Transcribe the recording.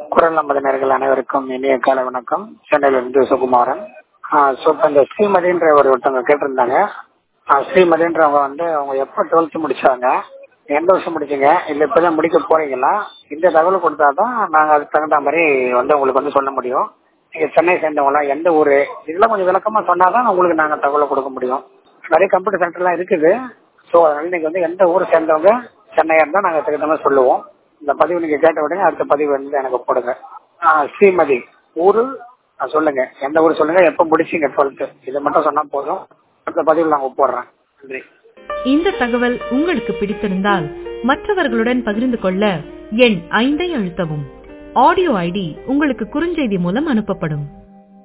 குரல் நமது நேர்கள் அனைவருக்கும் இனிய காலை வணக்கம் சென்னையிலிருந்து சுகுமாரன் ஸோ இப்போ இந்த ஸ்ரீமதின்ற ஒரு ஒருத்தவங்க கேட்டிருந்தாங்க ஆ, ஸ்ரீமதின்றவங்க வந்து அவங்க எப்போ டுவெல்த் முடிச்சாங்க எந்த வருஷம் முடிச்சீங்க இல்லை இப்போதான் முடிக்க போறீங்களா இந்த தகவல் கொடுத்தா தான் நாங்கள் அதுக்கு தகுந்த மாதிரி வந்து உங்களுக்கு வந்து சொல்ல முடியும் நீங்கள் சென்னை சேர்ந்தவங்களா எந்த ஊர் இதெல்லாம் கொஞ்சம் விளக்கமாக சொன்னால் தான் உங்களுக்கு நாங்கள் தகவலை கொடுக்க முடியும் நிறைய கம்ப்யூட்டர் சென்டர்லாம் இருக்குது ஸோ அதனால நீங்கள் வந்து எந்த ஊர் சேர்ந்தவங்க சென்னையாக இருந்தால் நாங்கள் தகுந்த மாதிரி சொல்லுவோம் இந்த பதிவு நீங்கள் கேட்ட உடனே அடுத்த பதிவு வந்து எனக்கு போடுங்க ஆ, ஸ்ரீமதி ஊரு ஆ, சொல்லுங்க எந்த ஊர் சொல்லுங்க எப்போ முடிச்சீங்க டுவெல்த்து இதை மட்டும் சொன்னா போதும் அடுத்த பதிவில் நாங்கள் போடுறேன் நன்றி இந்த தகவல் உங்களுக்கு பிடித்திருந்தால் மற்றவர்களுடன் பகிர்ந்து கொள்ள எண் ஐந்தை அழுத்தவும் ஆடியோ ஐடி உங்களுக்கு குறுஞ்செய்தி மூலம் அனுப்பப்படும்